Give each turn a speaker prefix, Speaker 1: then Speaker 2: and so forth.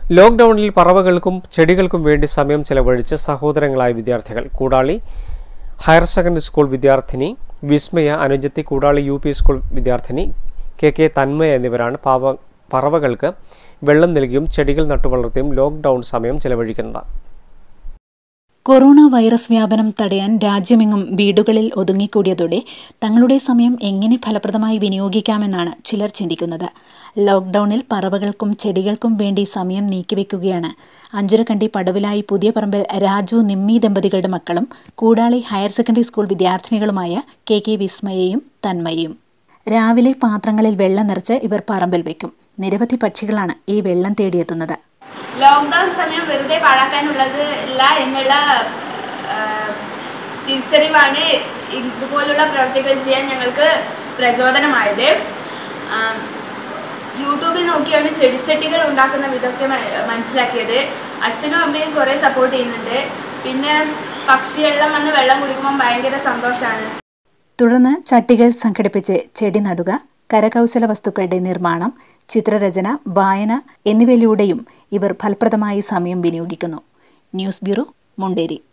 Speaker 1: ലോക്ക്ഡൌണിൽ പറവകൾക്കും ചെടികൾക്കും വേണ്ടി സമയം ചെലവഴിച്ച് സഹോദരങ്ങളായ വിദ്യാർത്ഥികൾ കൂടാളി ഹയർ സെക്കൻഡറി സ്കൂൾ വിദ്യാർത്ഥിനി വിസ്മയ അനുജത്തി കൂടാളി യു പി സ്കൂൾ വിദ്യാർത്ഥിനി കെ കെ തന്മയ എന്നിവരാണ് പാവ പറവകൾക്ക് വെള്ളം നൽകിയും ചെടികൾ നട്ടുവളർത്തിയും ലോക്ക്ഡൌൺ സമയം ചെലവഴിക്കുന്നത്
Speaker 2: കൊറോണ വൈറസ് വ്യാപനം തടയാൻ രാജ്യമെങ്ങും വീടുകളിൽ ഒതുങ്ങിക്കൂടിയതോടെ തങ്ങളുടെ സമയം എങ്ങനെ ഫലപ്രദമായി വിനിയോഗിക്കാമെന്നാണ് ചിലർ ചിന്തിക്കുന്നത് ലോക്ക്ഡൌണിൽ പറവകൾക്കും ചെടികൾക്കും വേണ്ടി സമയം നീക്കിവെക്കുകയാണ് അഞ്ചുരക്കണ്ടി പടവിലായി പുതിയ പറമ്പിൽ രാജു നിമ്മി ദമ്പതികളുടെ മക്കളും കൂടാളി ഹയർ സെക്കൻഡറി സ്കൂൾ വിദ്യാർത്ഥിനികളുമായ കെ കെ വിസ്മയയും തന്മയും രാവിലെ പാത്രങ്ങളിൽ വെള്ളം നിറച്ച് ഇവർ പറമ്പിൽ വയ്ക്കും നിരവധി പക്ഷികളാണ് ഈ വെള്ളം തേടിയെത്തുന്നത്
Speaker 3: ലോക്ക്ഡൗൺ സമയം വെറുതെ പാഴാക്കാനുള്ളത് ഇല്ല എന്നുള്ള ആ, തിരിച്ചറിവാണ് ഇതുപോലുള്ള പ്രവൃത്തികൾ ചെയ്യാൻ ഞങ്ങൾക്ക് പ്രചോദനമായത് ആ, യൂട്യൂബിൽ നോക്കിയാണ് ചെടിച്ചട്ടികൾ ഉണ്ടാക്കുന്ന വിധമൊക്കെ മ- മനസ്സിലാക്കിയത് അച്ഛനും അമ്മയും കുറേ സപ്പോർട്ട് ചെയ്യുന്നുണ്ട് പിന്നെ പക്ഷിയെല്ലാം വന്ന് വെള്ളം കുടിക്കുമ്പോൾ ഭയങ്കര സന്തോഷമാണ്
Speaker 2: തുടർന്ന് ചട്ടികൾ സംഘടിപ്പിച്ച് ചെടി നടുക കരകൗശല വസ്തുക്കളുടെ നിർമ്മാണം ചിത്രരചന വായന എന്നിവയിലൂടെയും ഇവർ ഫലപ്രദമായി സമയം വിനിയോഗിക്കുന്നു ന്യൂസ് ബ്യൂറോ മുണ്ടേരി